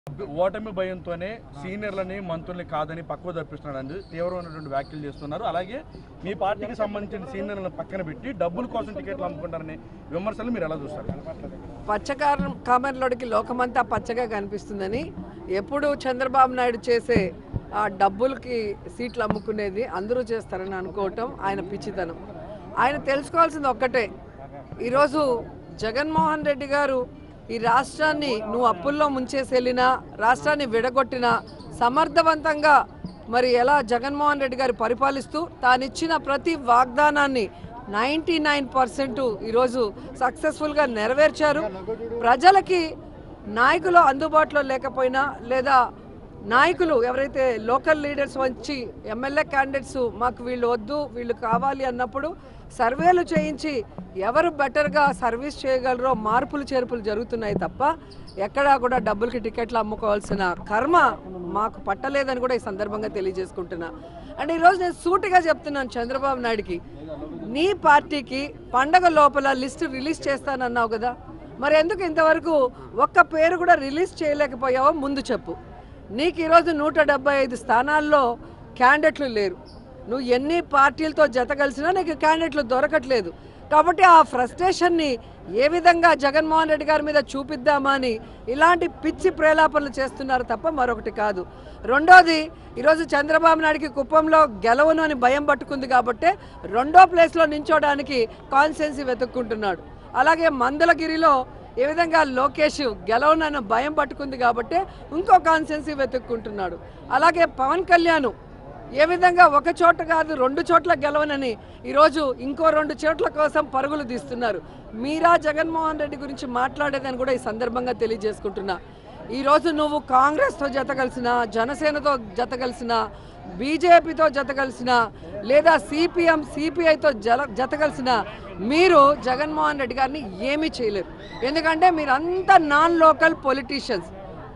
ఓటమి భయంతోనే సీనియర్లని మంత్రుల్ని కాదని పక్కవ తప్పిస్తున్నాడు తీవ్రమైనటువంటి వ్యాఖ్యలు చేస్తున్నారు అలాగే మీ పార్టీకి సంబంధించిన సీనియర్లను పక్కన పెట్టి డబ్బుల కోసం టికెట్లు అమ్ముకుంటారనే విమర్శలు మీరు ఎలా చూస్తారు పచ్చకారం కామెర్లోడికి లోకమంతా పచ్చగా కనిపిస్తుందని ఎప్పుడు చంద్రబాబు నాయుడు చేసే ఆ డబ్బులకి సీట్లు అమ్ముకునేది అందరూ చేస్తారని అనుకోవటం ఆయన పిచ్చితనం ఆయన తెలుసుకోవాల్సింది ఒక్కటే ఈరోజు జగన్మోహన్ రెడ్డి గారు ఈ రాష్ట్రాన్ని నువ్వు అప్పుల్లో ముంచేసి వెళ్ళినా రాష్ట్రాన్ని విడగొట్టినా సమర్థవంతంగా మరి ఎలా జగన్మోహన్ రెడ్డి గారు పరిపాలిస్తూ తానిచ్చిన ప్రతి వాగ్దానాన్ని నైంటీ నైన్ పర్సెంట్ ఈరోజు సక్సెస్ఫుల్గా నెరవేర్చారు ప్రజలకి నాయకులు అందుబాటులో లేకపోయినా లేదా నాయకులు ఎవరైతే లోకల్ లీడర్స్ వచ్చి ఎమ్మెల్యే క్యాండిడేట్స్ మాకు వీళ్ళు వద్దు వీళ్ళు కావాలి అన్నప్పుడు సర్వేలు చేయించి ఎవరు బెటర్గా సర్వీస్ చేయగలరో మార్పులు చేర్పులు జరుగుతున్నాయి తప్ప ఎక్కడా కూడా డబ్బులకి టికెట్లు అమ్ముకోవాల్సిన కర్మ మాకు పట్టలేదని కూడా ఈ సందర్భంగా తెలియజేసుకుంటున్నా అండ్ ఈరోజు నేను సూటిగా చెప్తున్నాను చంద్రబాబు నాయుడుకి నీ పార్టీకి పండగ లోపల లిస్ట్ రిలీజ్ చేస్తానన్నావు కదా మరి ఎందుకు ఇంతవరకు ఒక్క పేరు కూడా రిలీజ్ చేయలేకపోయావో ముందు చెప్పు నీకు ఈరోజు నూట డెబ్బై ఐదు స్థానాల్లో క్యాండిడేట్లు లేరు నువ్వు ఎన్ని పార్టీలతో జత కలిసినా నీకు క్యాండిడేట్లు దొరకట్లేదు కాబట్టి ఆ ఫ్రస్ట్రేషన్ని ఏ విధంగా జగన్మోహన్ రెడ్డి గారి మీద చూపిద్దామా అని ఇలాంటి పిచ్చి ప్రేలాపనలు చేస్తున్నారు తప్ప మరొకటి కాదు రెండోది ఈరోజు చంద్రబాబు నాయుడికి కుప్పంలో గెలవను అని భయం పట్టుకుంది కాబట్టి రెండో ప్లేస్లో నించోడానికి కాన్సెన్సీ వెతుక్కుంటున్నాడు అలాగే మందలగిరిలో ఏ విధంగా లోకేష్ గెలవనన్న భయం పట్టుకుంది కాబట్టి ఇంకో కాన్సెన్సీ వెతుక్కుంటున్నాడు అలాగే పవన్ కళ్యాణ్ ఏ విధంగా ఒక చోట కాదు రెండు చోట్ల గెలవనని ఈరోజు ఇంకో రెండు చోట్ల కోసం పరుగులు తీస్తున్నారు మీరా జగన్మోహన్ రెడ్డి గురించి మాట్లాడేదని కూడా ఈ సందర్భంగా తెలియజేసుకుంటున్నా ఈరోజు నువ్వు కాంగ్రెస్తో జత కలిసిన జనసేనతో జత కలిసిన బీజేపీతో జత కలిసిన లేదా సిపిఎం సిపిఐతో జల జత కలిసిన మీరు జగన్మోహన్ రెడ్డి గారిని ఏమీ చేయలేరు ఎందుకంటే మీరంతా నాన్ లోకల్ పొలిటీషియన్స్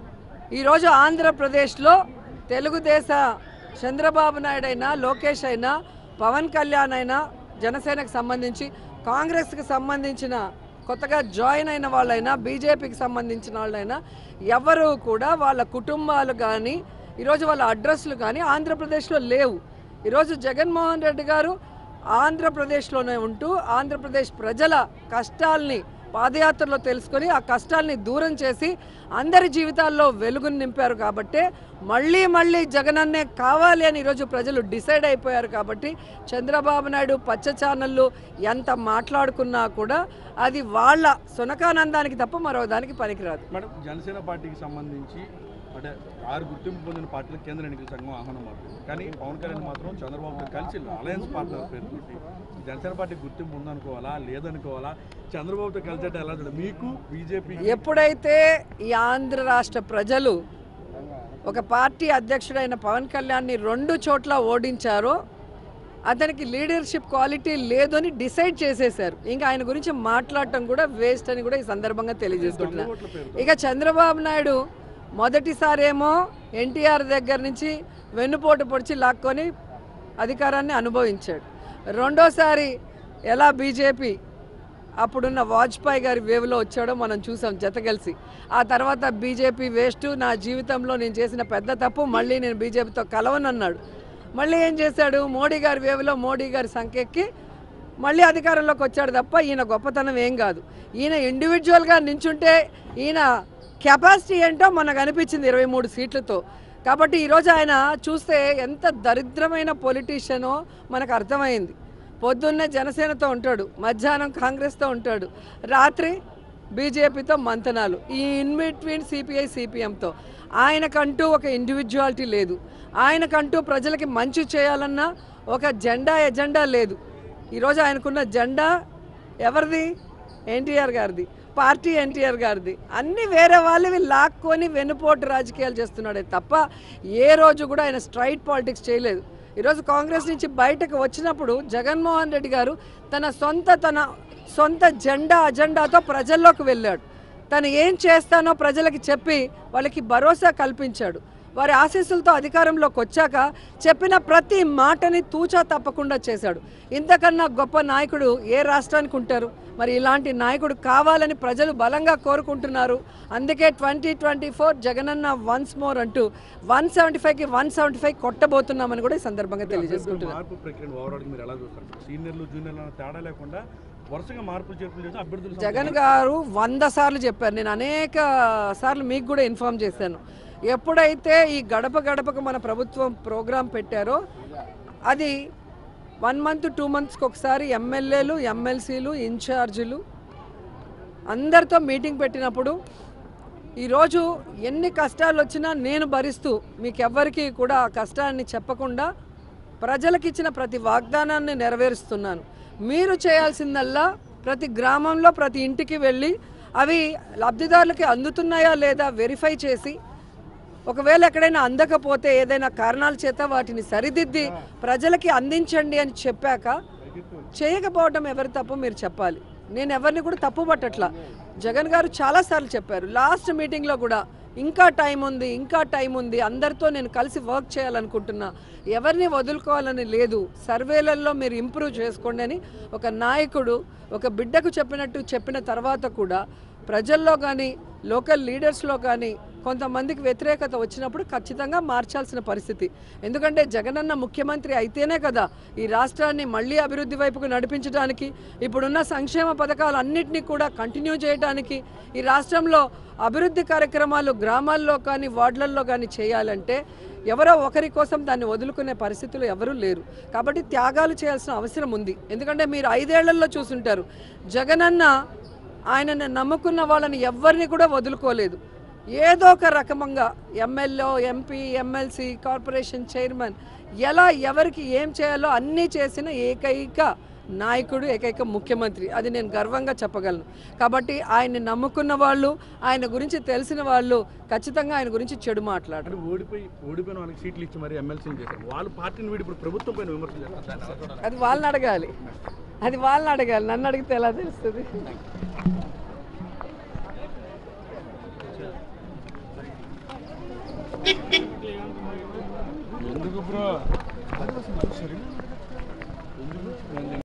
ఈరోజు ఆంధ్రప్రదేశ్లో తెలుగుదేశ చంద్రబాబు నాయుడు అయినా లోకేష్ అయినా పవన్ కళ్యాణ్ అయినా జనసేనకు సంబంధించి కాంగ్రెస్కి సంబంధించిన కొత్తగా జాయిన్ అయిన వాళ్ళైనా బీజేపీకి సంబంధించిన వాళ్ళైనా ఎవరు కూడా వాళ్ళ కుటుంబాలు కానీ ఈరోజు వాళ్ళ అడ్రస్లు కానీ ఆంధ్రప్రదేశ్లో లేవు ఈరోజు జగన్మోహన్ రెడ్డి గారు ఆంధ్రప్రదేశ్లోనే ఉంటూ ఆంధ్రప్రదేశ్ ప్రజల కష్టాల్ని పాదయాత్రలో తెలుసుకొని ఆ కష్టాల్ని దూరం చేసి అందరి జీవితాల్లో వెలుగును నింపారు కాబట్టి మళ్ళీ మళ్ళీ జగనన్నే కావాలి అని ఈరోజు ప్రజలు డిసైడ్ అయిపోయారు కాబట్టి చంద్రబాబు నాయుడు పచ్చ ఛానళ్ళు ఎంత మాట్లాడుకున్నా కూడా అది వాళ్ళ సునకానందానికి తప్ప మరో దానికి పనికిరాదు మేడం జనసేన పార్టీకి సంబంధించి అంటే ఆరు గుర్తింపు పొందిన పార్టీలు కేంద్ర ఎన్నికల సంఘం ఆహ్వానం మాత్రం కానీ పవన్ కళ్యాణ్ మాత్రం చంద్రబాబుతో కలిసి అలయన్స్ పార్ట్నర్ పేరు పెట్టి జనసేన పార్టీ గుర్తింపు ఉందనుకోవాలా లేదనుకోవాలా చంద్రబాబుతో కలిసేట ఎలా చూడాలి మీకు బీజేపీ ఎప్పుడైతే ఈ ఆంధ్ర రాష్ట్ర ప్రజలు ఒక పార్టీ అధ్యక్షుడైన పవన్ కళ్యాణ్ని రెండు చోట్ల ఓడించారో అతనికి లీడర్షిప్ క్వాలిటీ లేదు అని డిసైడ్ చేసేశారు ఇంకా ఆయన గురించి మాట్లాడటం కూడా వేస్ట్ అని కూడా ఈ సందర్భంగా తెలియజేసుకుంటున్నా ఓట్ల పేరు ఇక చంద్రబాబు నాయుడు మొదటిసారేమో ఎన్టీఆర్ దగ్గర నుంచి వెన్నుపోటు పొడిచి లాక్కొని అధికారాన్ని అనుభవించాడు రెండోసారి ఎలా బీజేపీ అప్పుడున్న వాజ్పేయి గారి వేవ్లో వచ్చాడో మనం చూసాం జత కలిసి ఆ తర్వాత బీజేపీ వేస్ట్ నా జీవితంలో నేను చేసిన పెద్ద తప్పు మళ్ళీ నేను బీజేపీతో కలవనన్నాడు మళ్ళీ ఏం చేశాడు మోడీ గారి వేవ్లో మోడీ గారి సంఖ్యకి మళ్ళీ అధికారంలోకి వచ్చాడు తప్ప ఈయన గొప్పతనం ఏం కాదు ఈయన ఇండివిజువల్గా నించుంటే ఈయన కెపాసిటీ ఏంటో మనకు అనిపించింది ఇరవై మూడు సీట్లతో కాబట్టి ఈరోజు ఆయన చూస్తే ఎంత దరిద్రమైన పొలిటీషియనో మనకు అర్థమైంది పొద్దున్నే జనసేనతో ఉంటాడు మధ్యాహ్నం కాంగ్రెస్తో ఉంటాడు రాత్రి బీజేపీతో మంతనాలు ఈ ఇన్ బిట్వీన్ సిపిఐ సిపిఎంతో ఆయనకంటూ ఒక ఇండివిజువాలిటీ లేదు ఆయనకంటూ ప్రజలకి మంచి చేయాలన్న ఒక జెండా ఎజెండా లేదు ఈరోజు ఆయనకున్న జెండా ఎవరిది ఎన్టీఆర్ గారిది పార్టీ ఎన్టీఆర్ గారిది అన్ని వేరే వాళ్ళవి లాక్కొని వెన్నుపోటు రాజకీయాలు చేస్తున్నాడే తప్ప ఏ రోజు కూడా ఆయన స్ట్రైట్ పాలిటిక్స్ చేయలేదు ఈరోజు కాంగ్రెస్ నుంచి బయటకు వచ్చినప్పుడు జగన్మోహన్ రెడ్డి గారు తన సొంత తన సొంత జెండా అజెండాతో ప్రజల్లోకి వెళ్ళాడు తను ఏం చేస్తానో ప్రజలకి చెప్పి వాళ్ళకి భరోసా కల్పించాడు వారి ఆశీస్సులతో అధికారంలోకి వచ్చాక చెప్పిన ప్రతి మాటని తూచా తప్పకుండా చేశాడు ఇంతకన్నా గొప్ప నాయకుడు ఏ రాష్ట్రానికి ఉంటారు మరి ఇలాంటి నాయకుడు కావాలని ప్రజలు బలంగా కోరుకుంటున్నారు అందుకే twenty twenty four Jagananna once more అంటూ వన్ సెవెంటీ ఫైవ్కి వన్ సెవెంటీ ఫైవ్ కొట్టబోతున్నామని కూడా ఈ సందర్భంగా తెలియజేసుకుంటున్నాను మార్పు ప్రక్రియను ఓవరాల్ మీరు ఎలా చూస్తారు సీనియర్లు జూనియర్లు అన్న తేడా లేకుండా వరుసగా మార్పులు చేర్పులు చేసి అభ్యర్థులు జగన్ గారు వంద సార్లు చెప్పారు నేను అనేక సార్లు మీకు కూడా ఇన్ఫామ్ చేశాను ఎప్పుడైతే ఈ గడప గడపకు మన ప్రభుత్వం ప్రోగ్రాం పెట్టారో అది వన్ మంత్ టూ మంత్స్కి ఒకసారి ఎమ్మెల్యేలు ఎమ్మెల్సీలు ఇన్ఛార్జీలు అందరితో మీటింగ్ పెట్టినప్పుడు ఈరోజు ఎన్ని కష్టాలు వచ్చినా నేను భరిస్తూ మీకు ఎవ్వరికీ కూడా ఆ కష్టాన్ని చెప్పకుండా ప్రజలకు ఇచ్చిన ప్రతి వాగ్దానాన్ని నెరవేరుస్తున్నాను మీరు చేయాల్సిందల్లా ప్రతి గ్రామంలో ప్రతి ఇంటికి వెళ్ళి అవి లబ్ధిదారులకి అందుతున్నాయా లేదా వెరిఫై చేసి ఒకవేళ ఎక్కడైనా అందకపోతే ఏదైనా కారణాల చేత వాటిని సరిదిద్ది ప్రజలకి అందించండి అని చెప్పాక చేయకపోవడం ఎవరి తప్పు మీరు చెప్పాలి నేను ఎవరిని కూడా తప్పు పట్టట్లా జగన్ గారు చాలాసార్లు చెప్పారు లాస్ట్ మీటింగ్లో కూడా ఇంకా టైం ఉంది ఇంకా టైం ఉంది అందరితో నేను కలిసి వర్క్ చేయాలనుకుంటున్నా ఎవరిని వదులుకోవాలని లేదు సర్వేలలో మీరు ఇంప్రూవ్ చేసుకోండి అని ఒక నాయకుడు ఒక బిడ్డకు చెప్పినట్టు చెప్పిన తర్వాత కూడా ప్రజల్లో కానీ లోకల్ లీడర్స్లో కానీ కొంతమందికి వ్యతిరేకత వచ్చినప్పుడు ఖచ్చితంగా మార్చాల్సిన పరిస్థితి ఎందుకంటే జగనన్న ముఖ్యమంత్రి అయితేనే కదా ఈ రాష్ట్రాన్ని మళ్ళీ అభివృద్ధి వైపుకు నడిపించడానికి ఇప్పుడున్న సంక్షేమ పథకాలు అన్నింటినీ కూడా కంటిన్యూ చేయడానికి ఈ రాష్ట్రంలో అభివృద్ధి కార్యక్రమాలు గ్రామాల్లో కానీ వార్డులలో కానీ చేయాలంటే ఎవరో ఒకరి కోసం దాన్ని వదులుకునే పరిస్థితులు ఎవరూ లేరు కాబట్టి త్యాగాలు చేయాల్సిన అవసరం ఉంది ఎందుకంటే మీరు ఐదేళ్లలో చూసుంటారు జగనన్న ఆయనను నమ్ముకున్న వాళ్ళని ఎవరిని కూడా వదులుకోలేదు ఏదో ఒక రకంగా MLA MP MLC corporation chairman ఎలా ఎవరికి ఏం చేయాలో అన్నీ చేసిన ఏకైక నాయకుడు ఏకైక ముఖ్యమంత్రి అది నేను గర్వంగా చెప్పగలను కాబట్టి ఆయన్ని నమ్ముకున్న వాళ్ళు ఆయన గురించి తెలిసిన వాళ్ళు ఖచ్చితంగా ఆయన గురించి చెడు మాట్లాడరు అంటే ఓడిపోయి ఓడిపోయిన వాళ్ళకి సీట్లు ఇచ్చి మరి ఎమ్మెల్సీని చేశారు వాళ్ళు పార్టీని వీడి ఇప్పుడు ప్రభుత్వం పైన విమర్శలు చేస్తారు దాన్ని ఎలా చూడాలి? అది వాళ్ళని అడగాలి అది వాళ్ళని అడగాలి నన్ను అడిగితే ఎలా తెలుస్తుంది ఎందుకు బ్రో